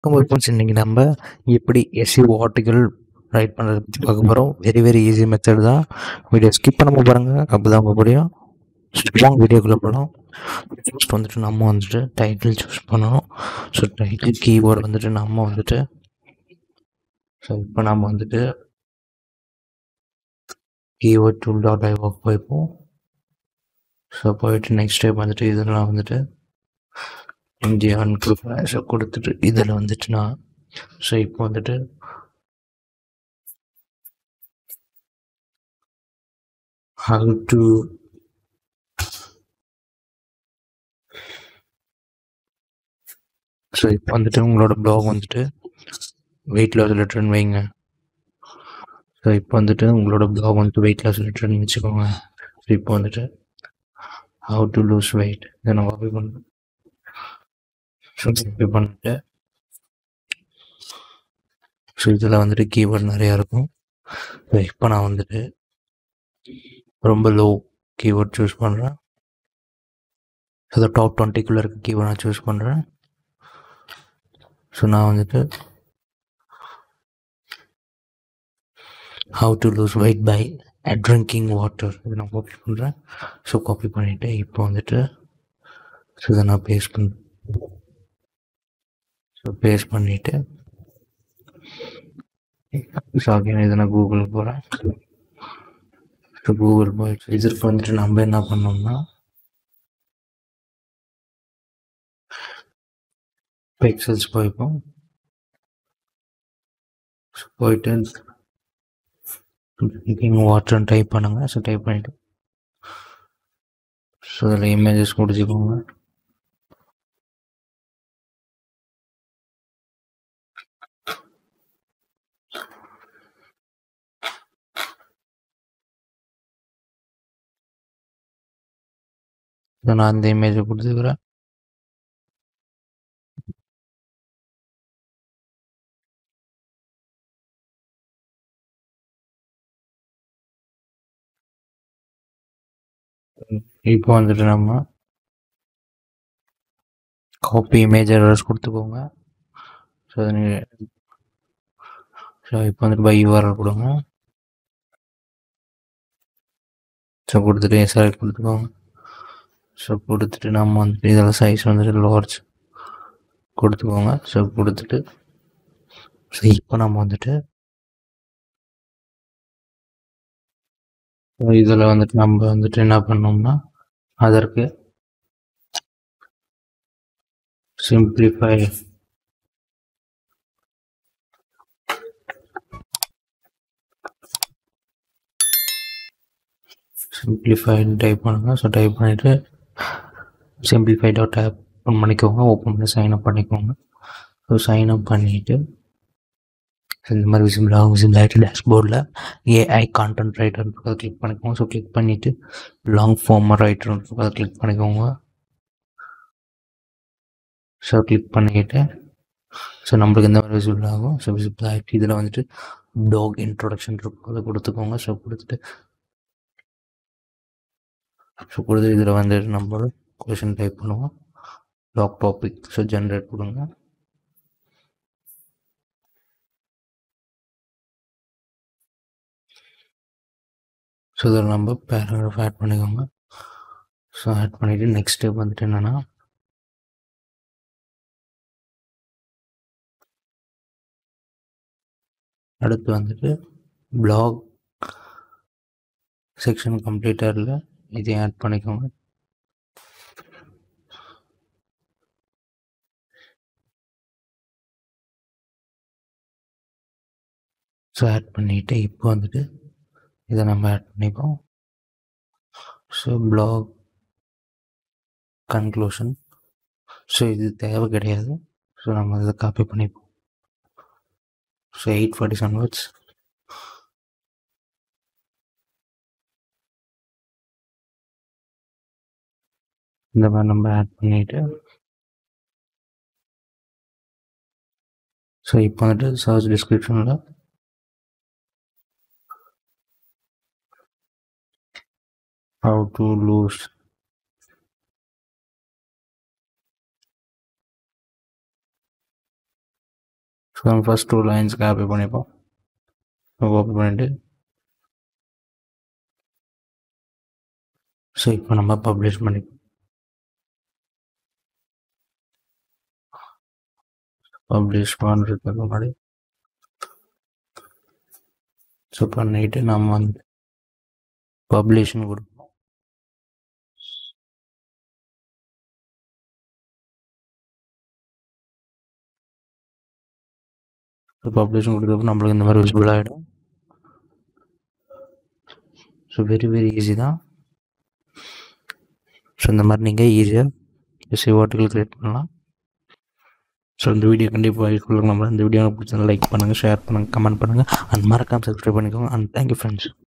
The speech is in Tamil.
வணக்கம் ஃப்ரெண்ட்ஸ் இன்றைக்கி நம்ம எப்படி எஸ்இஓ ஆர்டிக்கல் ரைட் பண்ணுறத பற்றி பார்க்க போகிறோம் வெரி வெரி ஈஸி மெத்தட் தான் வீடியோ ஸ்கிப் பண்ணாமல் பாருங்கள் அப்போ தான் உங்கள் புரியும் ஸ்ட்ராங் வீடியோக்குள்ளே போகலாம் ஃபஸ்ட் வந்துட்டு நம்ம வந்துட்டு டைட்டில் சூஸ் பண்ணணும் ஸோ டைட்டில் கீபோர்டு வந்துட்டு நம்ம வந்துட்டு ஸோ இப்போ நம்ம வந்துட்டு keyboard tool dot I work போய்ப்போம் ஸோ போயிட்டு நெக்ஸ்ட் ஸ்டெப் வந்துட்டு இதெல்லாம் வந்துட்டு இந்தியான்னு கொடுப்பேன் ஸோ கொடுத்துட்டு இதில் வந்துட்டு நான் ஸோ இப்போ வந்துட்டு how to ஸோ இப்போ வந்துட்டு உங்களோட ப்ளாக் வந்துட்டு வெயிட் லாஸ் ரிலேட்டட்னு வைங்க ஸோ இப்போ வந்துட்டு உங்களோட ப்ளாக் வந்துட்டு வெயிட் லாஸ் ரிலேட்டட்னு வச்சுக்கோங்க ஸோ இப்போ வந்துட்டு ஹவு டு லூஸ் வெயிட் இதை நான் காப்பி பண்ணுறேன் ஸோ காப்பி பண்ணிட்டு ஸோ இதில் வந்துட்டு கீவேர்ட் நிறையா இருக்கும் ஸோ இப்போ நான் வந்துட்டு ரொம்ப லோ கீவேர்ட் சூஸ் பண்ணுறேன் ஸோ டாப் டுவெண்ட்டிக்குள்ளே இருக்க கீவேர்ட் நான் சூஸ் பண்ணுறேன் ஸோ நான் வந்துட்டு how to lose weight by drinking water இதை நான் காப்பி பண்ணுறேன் ஸோ காப்பி பண்ணிவிட்டு இப்போ வந்துட்டு ஸோ இதை நான் பேஸ்ட் பண்ண ஸோ பேஸ்ட் பண்ணிவிட்டு ஸோ அகைன் இதை நான் கூகுள் போகிறேன் ஸோ கூகுள் போயிட்டு இதற்கு வந்துட்டு நம்ம என்ன பண்ணோம்னா பிக்சல்ஸ் போய்ப்போம் ஸோ போயிட்டு ட்ரிங்கிங் வாட்டர்னு டைப் பண்ணுங்கள் ஸோ டைப் பண்ணிவிட்டு ஸோ அதில் இமேஜஸ் முடிச்சுக்கோங்க ஸோ நான் அந்த இமேஜை கொடுத்துக்கிறேன் இப்போ வந்துட்டு நம்ம காப்பி இமேஜ் அட்ரஸ் கொடுத்துக்கோங்க ஸோ அது நீங்கள் ஸோ இப்போ வந்துட்டு பை யூஆர்எல் கொடுங்க ஸோ கொடுத்துட்டு செலக்ட் கொடுத்துக்கோங்க ஸோ கொடுத்துட்டு நம்ம வந்துட்டு இதில் சைஸ் வந்துட்டு லார்ஜ் கொடுத்துக்கோங்க ஸோ கொடுத்துட்டு ஸோ இப்போ நம்ம வந்துட்டு இதில் வந்துட்டு நம்ம வந்துட்டு என்ன பண்ணோம்னா அதற்கு சிம்பிளிஃபை சிம்பிளிஃபைன்னு டைப் பண்ணுங்கள் ஸோ டைப் பண்ணிவிட்டு சிம்பிளிஃபை டாட் ஆப் ஓப்பன் பண்ணிக்கோங்க ஓப்பன் பண்ணி சைன் அப் பண்ணிக்கோங்க ஸோ சைன் அப் பண்ணிவிட்டு இந்த மாதிரி விசிபிள் ஆகும் விசிபிள் ஆகிட்டு டேஷ்போர்டில் ஏஐ கான்டென்ட் ரைட்டர் அதை கிளிக் பண்ணிக்கோங்க ஸோ கிளிக் பண்ணிவிட்டு லாங் ஃபார்ம் ரைட்டர் அதை கிளிக் பண்ணிக்கோங்க ஸோ கிளிக் பண்ணிக்கிட்டு ஸோ நம்மளுக்கு இந்த மாதிரி விசிபிள் ஆகும் ஸோ விசிபிள் ஆகிட்டு இதில் வந்துட்டு டாக் இன்ட்ரொடக்ஷன் இருக்கும் அதை கொடுத்துக்கோங்க ஸோ கொடுத்துட்டு ஸோ கொடுத்து இதில் வந்துட்டு நம்ம கொஷின் டைப் பண்ணுவோம் டாக் டாபிக் ஸோ ஜென்ரேட் கொடுங்க ஸோ இதில் நம்ம பேராகிராஃப் ஆட் பண்ணிக்கோங்க ஸோ ஆட் பண்ணிவிட்டு நெக்ஸ்ட் ஸ்டெப் வந்துட்டு என்னென்னா அடுத்து வந்துட்டு பிளாக் செக்ஷன் கம்ப்ளீட்டரில் இதையும் ஆட் பண்ணிக்கோங்க ஸோ ஆட் பண்ணிவிட்டு இப்போ வந்துட்டு இதை நம்ம ஆட் பண்ணிப்போம் ஸோ பிளாக் கன்க்ளூஷன் ஸோ இது தேவை கிடையாது ஸோ நம்ம இதை காப்பி பண்ணிப்போம் so eight forty seven words இந்த மாதிரி நம்ம ஆட் பண்ணிவிட்டு ஸோ இப்போ வந்துட்டு சர்ச் டிஸ்கிரிப்ஷனில் how to lose ஸோ நம்ம ஃபஸ்ட் டூ லைன்ஸ் காப்பி பண்ணிப்போம் ஓப்பன் பண்ணிட்டு ஸோ இப்போ நம்ம பப்ளிஷ் பண்ணிப்போம் பப்ளிஷ் பண்ணுறதுக்கு முன்னாடி ஸோ பண்ணிட்டு நம்ம வந்து பப்ளிஷ்னு கொடுப்போம் ஸோ பப்ளிஷ்னு கொடுத்தப்போ நம்மளுக்கு இந்த மாதிரி விசிபிள் ஆகிடும் ஸோ வெரி வெரி ஈஸி தான் ஸோ இந்த மாதிரி நீங்கள் ஈஸியாக எஸ்சி ஆர்டிகல் கிரியேட் பண்ணலாம் ஸோ இந்த வீடியோ கண்டிப்பாக யூஸ்ஃபுல்லாக நம்ம இந்த வீடியோ பிடிச்சதை லைக் பண்ணுங்கள் ஷேர் பண்ணுங்கள் கமெண்ட் பண்ணுங்கள் அண்ட் மறக்காமல் சப்ஸ்கிரைப் பண்ணிக்கோங்க அண்ட் தேங்க்யூ ஃப்ரெண்ட்ஸ்